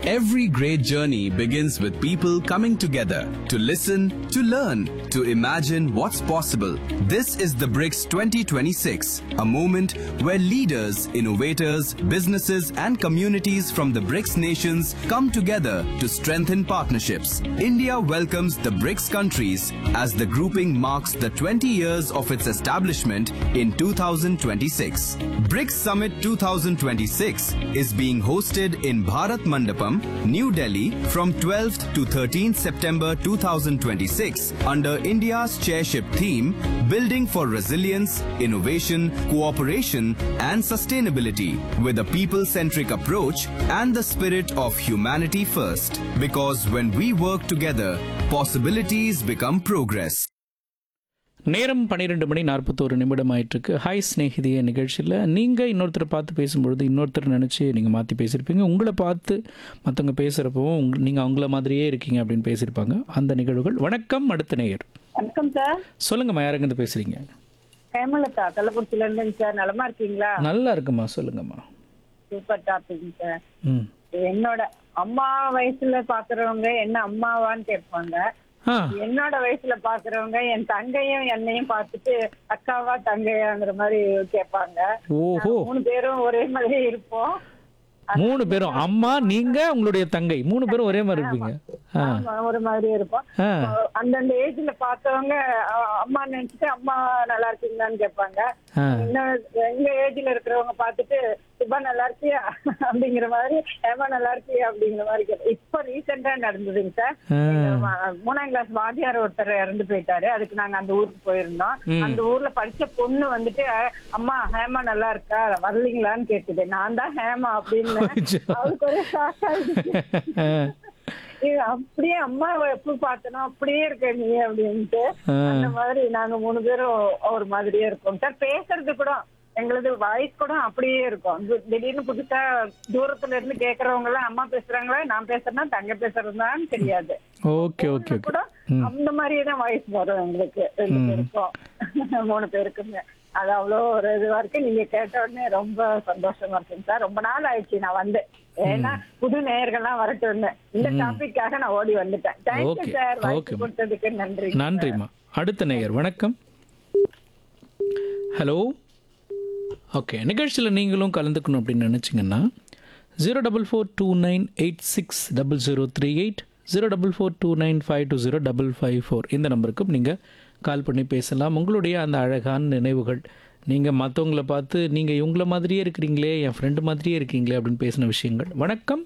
Every great journey begins with people coming together to listen, to learn, to imagine what's possible. This is the BRICS 2026, a moment where leaders, innovators, businesses, and communities from the BRICS nations come together to strengthen partnerships. India welcomes the BRICS countries as the grouping marks the 20 years of its establishment in 2026. BRICS Summit 2026 is being hosted in Bharat Mandapam, New Delhi from 12th to 13th September 2026 under India's chairship theme Building for Resilience, Innovation, Cooperation and Sustainability with a people-centric approach and the spirit of humanity first. Because when we work together, possibilities become progress. நேரம் பன்னிரெண்டு மணி நாற்பத்தோரு நிமிடம் ஆயிட்டிருக்கு hi ஸ்நேகிதிய நிகழ்ச்சியில் நீங்கள் இன்னொருத்தரை பார்த்து பேசும்பொழுது இன்னொருத்தர் நினச்சி நீங்கள் மாற்றி பேசியிருப்பீங்க உங்களை பார்த்து மற்றவங்க பேசுகிறப்பவும் உங் நீங்கள் அவங்கள மாதிரியே இருக்கீங்க அப்படின்னு பேசியிருப்பாங்க அந்த நிகழ்வுகள் வணக்கம் அடுத்த நேயர் வணக்கம் சார் சொல்லுங்கம்மா யாருங்கிருந்து பேசுகிறீங்க ஹேமலதா கள்ளக்குறிச்சில இருந்துங்க சார் நலமா இருக்கீங்களா நல்லா இருக்குமா சொல்லுங்கம்மா சூப்பர் டாபிக் சார் ம் என்னோட அம்மா வயசுல பாக்குறவங்க என்ன அம்மாவான்னு கேட்பாங்க ஆ என்னோட வயசுல பாக்குறவங்க என் தங்கையும் என்னையும் பார்த்துட்டு அக்காவா தங்கையாங்கிற மாதிரி கேட்பாங்க ஓஹோ மூணு பேரும் ஒரே மாதிரி இருப்போம் மூணு பேரும் அம்மா நீங்கள் உங்களுடைய தங்கை மூணு பேரும் ஒரே மாதிரி இருப்பீங்க ஆ ஆமா, ஒரு மாதிரி இருப்போம் ஆ அந்தந்த ஏஜ்ல பார்த்தவங்க அ- அம்மா நினைச்சிட்டு அம்மா நல்லா இருக்கீங்களான்னு கேட்பாங்க ஆ இன்னும் எங்க ஏஜ்ல இருக்கிறவங்க பார்த்துட்டு சுபா நல்லா இருக்கியா அப்படிங்கிற மாதிரி ஏமா நல்லா இருக்கியா அப்படிங்கிற மாதிரி கேட்பேன் இப்ப ரீசெண்டா நடந்ததுங்க சார் ஆ. எங்க ம- மூணாம் கிளாஸ் வாத்தியார் ஒருத்தர் இறந்து போயிட்டாரு அதுக்கு நாங்க அந்த ஊருக்கு போயிருந்தோம் ம். அந்த ஊர்ல படிச்ச பொண்ணு வந்துட்டு அம்மா ஹேமா நல்லா இருக்கா வரலீங்களான்னு கேக்குது நான் தான் ஹேமா அப்படின்னு அவருக்கு ஒரு ஷாக் ஆயிடுச்சு ஏய், அப்படியே அம்மா எப்ப பார்த்தனோ அப்படியே இருக்க நீ அப்படின்ட்டு ஆ. அந்த மாதிரி நாங்க மூணு பேரும் ஒரு மாதிரியே இருக்கோம் சார் பேசுறது கூட எங்களது வாய்ஸ் கூட அப்படியே இருக்கும் தி- திடீர்னு புதுசா தூரத்துல இருந்து கேக்குறவங்க எல்லாம் அம்மா பேசுறாங்களா நான் பேசுறேன்னா தங்க பேசுறதுதான் தெரியாது ஓகே ஓகே ஓகே கூட அந்த மாதிரியே தான் வாய்ஸ் வரும் எங்களுக்கு ரெண்டு பேருக்கும் மூணு பேருக்குமே அது அவ்வளோ ஒரு இதுவா இருக்கு நீங்க கேட்ட உடனே ரொம்ப சந்தோஷமா இருக்குங்க சார் ரொம்ப நாள் ஆயிடுச்சு நான் வந்து ஏன்னா புது நேயர்கள்லாம் வரட்டும் இந்த டாபிக்காக நான் ஓடி வந்துட்டேன் தேங்க்யூ Okay, சார் okay. வாய்ப்பு கொடுத்ததுக்கு நன்றி நன்றிம்மா அடுத்த நேயர் வணக்கம் ஹலோ ஓகே நிகழ்ச்சியில் நீங்களும் கலந்துக்கணும் அப்படின்னு நினச்சிங்கன்னா zero double four two nine eight six double zero three eight zero double four two nine five two zero double five four இந்த நம்பருக்கும் நீங்கள் கால் பண்ணி பேசலாம் உங்களுடைய அந்த அழகான நினைவுகள் நீங்கள் மற்றவங்கள பார்த்து நீங்கள் இவங்கள மாதிரியே இருக்கிறீங்களே என் ஃப்ரெண்டு மாதிரியே இருக்கீங்களே அப்படின்னு பேசின விஷயங்கள் வணக்கம்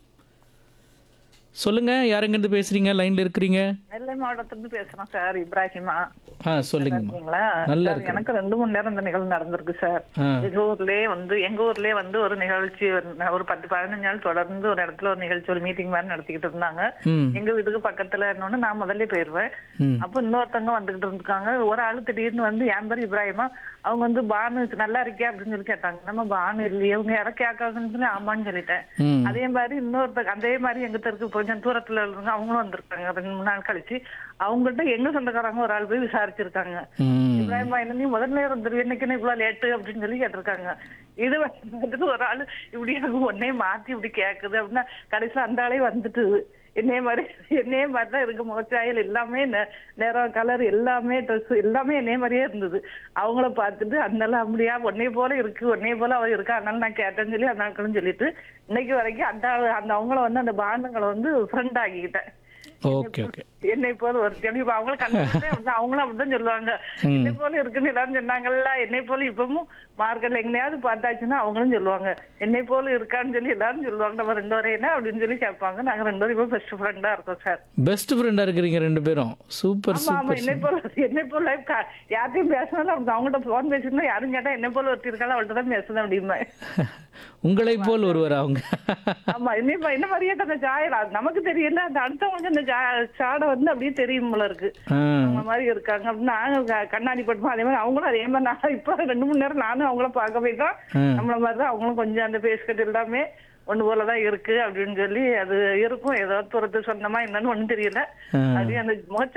சொல்லுங்கள் யாருங்கிருந்து பேசுகிறீங்க லைனில் இருக்கிறீங்க நெல்லை மாவட்டத்திலிருந்து பேசுறோம் சார் இப்ராஹிமா ஆ சொல்லுங்கம்மா இருக்கீங்களா நல்லா சார், இருக்கு. எனக்கு ரெண்டு மணி நேரம் இந்த நிகழ்வு நடந்திருக்கு சார் ஆ எங்க ஊர்லயே வந்து எங்க ஊர்லயே வந்து ஒரு நிகழ்ச்சி ஒரு- ஒரு பத்து பதினஞ்சு நாள் தொடர்ந்து ஒரு இடத்துல ஒரு நிகழ்ச்சி ஒரு மீட்டிங் மாதிரி நடத்திக்கிட்டு இருந்தாங்க ம் எங்க வீட்டுக்கு பக்கத்துல இருந்தோன்னு நான் முதல்ல போயிருவேன் ம் அப்ப இன்னொருத்தவங்க வந்துகிட்டு இருக்காங்க ஒரு ஆளு திடீர்னு வந்து என் பேர் இப்ராஹிமா அவங்க வந்து பானு நல்லா இருக்கியா அப்படின்னு சொல்லி கேட்டாங்க நம்ம பானு இல்லையே இவங்க யாரை கேட்காதுன்னு சொல்லி ஆமான்னு சொல்லிட்டேன் ம் அதே மாதிரி இன்னொருத்த அதே மாதிரி எங்க தெருக்கு கொஞ்சம் தூரத்துல இருந்தவங்க அவங்களும் வந்திருக்காங்க ரெண்டு மூணு நாள் கழிச்சு அவங்கள்ட்ட எங்க சொந்தக்காரங்க ஒரு ஆள் போய் விசாரிச்சிருக்காங்க ம் இப்ராஹிமா என்ன நீ முதல் நேரம் வந்துரு என்னைக்கு இவ்வளவு லேட்டு அப்படின்னு சொல்லி கேட்டிருக்காங்க இது வந்துட்டு ஒரு ஆளு இப்படி எனக்கு ஒன்னே மாத்தி இப்படி கேக்குது அப்படின்னா கடைசியில அந்த ஆளே வந்துட்டு என்னைய மாதிரி என்னைய மாதிரி தான் இருக்கு முகச்சாயல் எல்லாமே நே- நேரம் கலர் எல்லாமே ட்ரெஸ் எல்லாமே என்னைய மாதிரியே இருந்தது அவங்கள பார்த்துட்டு அதனால அப்படியா உன்னைய போல இருக்கு உன்னைய போல அவ இருக்கா அதனால நான் கேட்டேன்னு சொல்லி அந்த ஆட்களும் சொல்லிட்டு இன்னைக்கு வரைக்கும் அந்த ஆளு- அந்த அவங்கள வந்து அந்த பாண்டங்களை வந்து ஃப்ரெண்ட் ஆக்கிக்கிட்டேன் ஓகே ஓகே என்னை போல ஒரு தெளிவு இப்ப அவங்களும் கண்டிப்பா அப்படிதான் அவங்களும் அப்படிதான் சொல்லுவாங்க என்னை போல இருக்குன்னு எல்லாரும் சொன்னாங்கல்ல என்னை போல இப்பவும் மார்க்கெட்ல எங்கேயாவது பார்த்தாச்சுன்னா அவங்களும் சொல்லுவாங்க என்னை போல இருக்கான்னு சொல்லி எல்லாரும் சொல்லுவாங்க நம்ம ரெண்டு வரையும் என்ன அப்படின்னு சொல்லி கேட்பாங்க நாங்க ரெண்டு வரையும் பெஸ்ட் ஃப்ரெண்டா இருக்கோம் சார் பெஸ்ட் ஃப்ரெண்டாக இருக்கிறீங்க ரெண்டு பேரும் சூப்பர் ஆமா ஆமா சூப்பர் என்னை போல என்னை போல க- யார்கிட்டயும் பேசினாலும் அப்படி அவங்கள்ட்ட போன் பேசினா யாரும் கேட்டா என்னை போல ஒருத்தி இருக்காலும் அவள்கிட்ட தான் பேசுனேன் அப்படிமா உங்களை போல் ஒருவர் அவங்க ஆமா என்ன என்ன மாதிரியே அந்த சாயல் அது நமக்கு தெரியல அந்த அடுத்தவங்களுக்கு அந்த ஜா- சாடை வந்து அப்படியே தெரியும் போல இருக்கு ஆ, அவங்க மாதிரி இருக்காங்க அப்படின்னு நாங்க க- கண்ணாடி பட்டுமா அதே மாதிரி அவங்களும் அதே மாதிரி நான் இப்ப ரெண்டு மூணு நேரம் நானும் அவங்கள பார்க்க போய் தான் ஆ. நம்மள மாதிரி தான் அவங்களும் கொஞ்சம் அந்த பேஸ்கட் எல்லாமே ஒண்ணு போலதான் இருக்கு அப்படின்னு சொல்லி அது இருக்கும் ஏதோ தூரத்து சொந்தமா என்னன்னு ஒண்ணும் தெரியல ஆ. அது அந்த முகச்ச